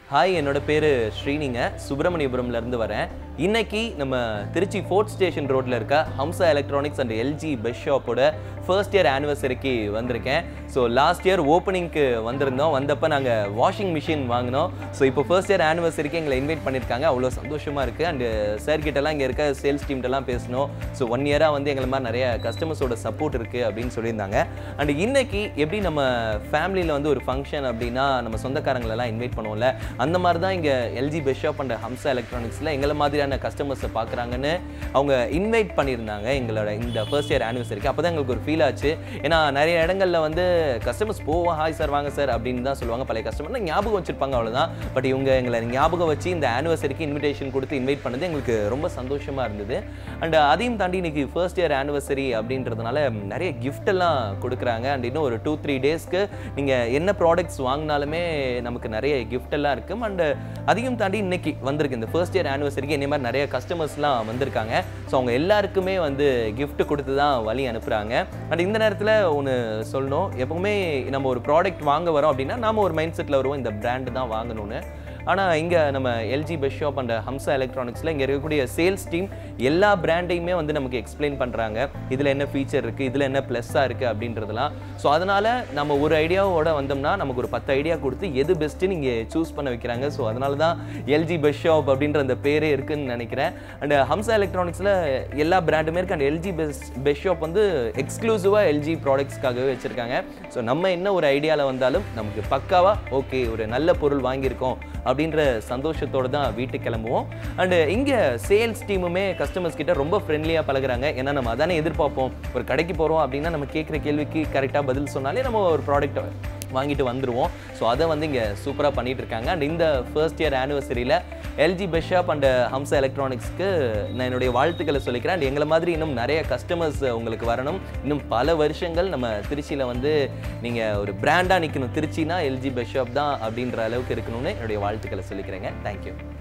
hi என்னோட பேர் ஸ்ரீனிங்க சுப்பிரமணியபுரம்ல இருந்து வரேன் இன்னைக்கு நம்ம திருச்சி ஃபோர்ட் ஸ்டேஷன் ரோட்ல இருக்க Hamsa electronics and LG best ஷாப்போட ஃபர்ஸ்ட் இயர் ஆனிவர்சரிக்கு வந்திருக்கேன் ஸோ லாஸ்ட் இயர் ஓப்பனிங்க்கு வந்திருந்தோம் வந்தப்போ நாங்கள் வாஷிங் மிஷின் வாங்கினோம் ஸோ இப்போ ஃபர்ஸ்ட் இயர் ஆனிவர்சரிக்கு எங்களை இன்வைட் பண்ணியிருக்காங்க அவ்வளோ சந்தோஷமாக இருக்குது அண்டு சார் கிட்டலாம் இங்கே இருக்க சேல்ஸ் டீம்கிட்டலாம் பேசணும் ஸோ ஒன் இயராக வந்து எங்களை மாதிரி நிறைய கஸ்டமர்ஸோட சப்போர்ட் இருக்குது அப்படின்னு சொல்லியிருந்தாங்க அண்ட் இன்னைக்கு எப்படி நம்ம ஃபேமிலியில் வந்து ஒரு ஃபங்க்ஷன் அப்படின்னா நம்ம சொந்தக்காரங்களெல்லாம் இன்வைட் பண்ணுவோம்ல அந்த மாதிரி தான் இங்கே LG best shop and Hamsa எலக்ட்ரானிக்ஸில் எங்களை மாதிரியான கஸ்டமர்ஸை பார்க்குறாங்கன்னு அவங்க இன்வைட் பண்ணியிருந்தாங்க எங்களோட இந்த ஃபர்ஸ்ட் இயர் ஆனிவர்சரிக்கு அப்போ தான் எங்களுக்கு ஒரு ஃபீல் ஆச்சு ஏன்னா நிறைய இடங்கள்ல வந்து கஸ்டமர்ஸ் போவோம் ஹாய் சார் வாங்க சார் அப்படின்னு தான் சொல்லுவாங்க பழைய கஸ்டமர் ஞாபகம் வச்சிருப்பாங்க அவ்வளோதான் பட் இவங்க எங்களை ஞாபகம் வச்சு இந்த ஆனிவர்சரிக்கு இன்விடேஷன் கொடுத்து இன்வைட் பண்ணது எங்களுக்கு ரொம்ப சந்தோஷமாக இருந்தது அண்ட் அதையும் தாண்டி இன்னைக்கு ஃபர்ஸ்ட் இயர் ஆனிவர்சரி அப்படின்றதுனால நிறைய gift எல்லாம் கொடுக்குறாங்க அண்ட் இன்னும் ஒரு டூ த்ரீ டேஸ்க்கு நீங்கள் என்ன ப்ராடக்ட்ஸ் வாங்கினாலுமே நமக்கு நிறைய gift எல்லாம் இருக்கும் அண்ட் அதையும் தாண்டி இன்னைக்கு வந்திருக்கு இந்த ஃபர்ஸ்ட் இயர் ஆனிவர்சரிக்கு என்னை மாதிரி நிறைய கஸ்டமர்ஸ்லாம் வந்திருக்காங்க ஸோ அவங்க எல்லாருக்குமே வந்து gift கொடுத்து தான் வழி அனுப்புகிறாங்க அண்ட் இந்த நேரத்தில் ஒன்று சொல்லணும் எப்பவுமே நம்ம ஒரு ப்ராடக்ட் வாங்க வரோம் அப்படின்னா நாம ஒரு மைண்ட் செட்டில் வருவோம் இந்த பிராண்டு தான் வாங்கணும்னு ஆனால் இங்கே நம்ம LG best shop and Hamsa எலக்ட்ரானிக்ஸில் இங்கே இருக்கக்கூடிய சேல்ஸ் டீம் எல்லா பிராண்டையுமே வந்து நமக்கு எக்ஸ்பிளைன் பண்ணுறாங்க இதில் என்ன ஃபீச்சர் இருக்குது இதில் என்ன ப்ளஸ்ஸாக இருக்குது அப்படின்றதெல்லாம் ஸோ அதனால் நம்ம ஒரு ஐடியாவோட வந்தோம்னா நமக்கு ஒரு பத்து ஐடியா கொடுத்து எது பெஸ்ட்டுன்னு இங்கே சூஸ் பண்ண வைக்கிறாங்க ஸோ அதனால தான் எல்ஜி பெஸ்ட் ஷாப் அப்படின்ற அந்த பேரே இருக்குன்னு நினைக்கிறேன் அண்ட் ஹம்சா எலக்ட்ரானிக்ஸில் எல்லா பிராண்டுமே இருக்குது and LG best best shop வந்து எக்ஸ்க்ளூசிவாக எல்ஜி ப்ராடக்ட்ஸ்க்காகவே வச்சுருக்காங்க ஸோ நம்ம என்ன ஒரு ஐடியாவில் வந்தாலும் நமக்கு பக்காவாக ஓகே ஒரு நல்ல பொருள் வாங்கியிருக்கோம் அப்படின்ற சந்தோஷத்தோடு தான் வீட்டுக்கு கிளம்புவோம் அண்டு இங்கே சேல்ஸ் டீமுமே கஸ்டமர்ஸ் கிட்ட ரொம்ப ஃப்ரெண்ட்லியாக பழகுறாங்க ஏன்னா நம்ம அதானே எதிர்பார்ப்போம் ஒரு கடைக்கு போகிறோம் அப்படின்னா நம்ம கேட்குற கேள்விக்கு கரெக்டாக பதில் சொன்னாலே நம்ம ஒரு ப்ராடக்ட் வாங்கிட்டு வந்துடுவோம் ஸோ அதை வந்து இங்கே சூப்பராக பண்ணிட்டு இருக்காங்க அண்ட் இந்த ஃபர்ஸ்ட் இயர் ஆனிவர்சரியில் எல்ஜி பெஷாப் அண்ட் ஹம்சா எலக்ட்ரானிக்ஸ்க்கு நான் என்னுடைய வாழ்த்துக்களை சொல்லிக்கிறேன் அண்ட் எங்களை மாதிரி இன்னும் நிறைய கஸ்டமர்ஸ் உங்களுக்கு வரணும் இன்னும் பல வருஷங்கள் நம்ம திருச்சியில் வந்து நீங்கள் ஒரு பிராண்டாக நிற்கணும் திருச்சினா எல்ஜி பெஷாப் தான் அப்படின்ற அளவுக்கு இருக்கணும்னு என்னுடைய வாழ்த்துக்களை சொல்லிக்கிறேங்க தேங்க்யூ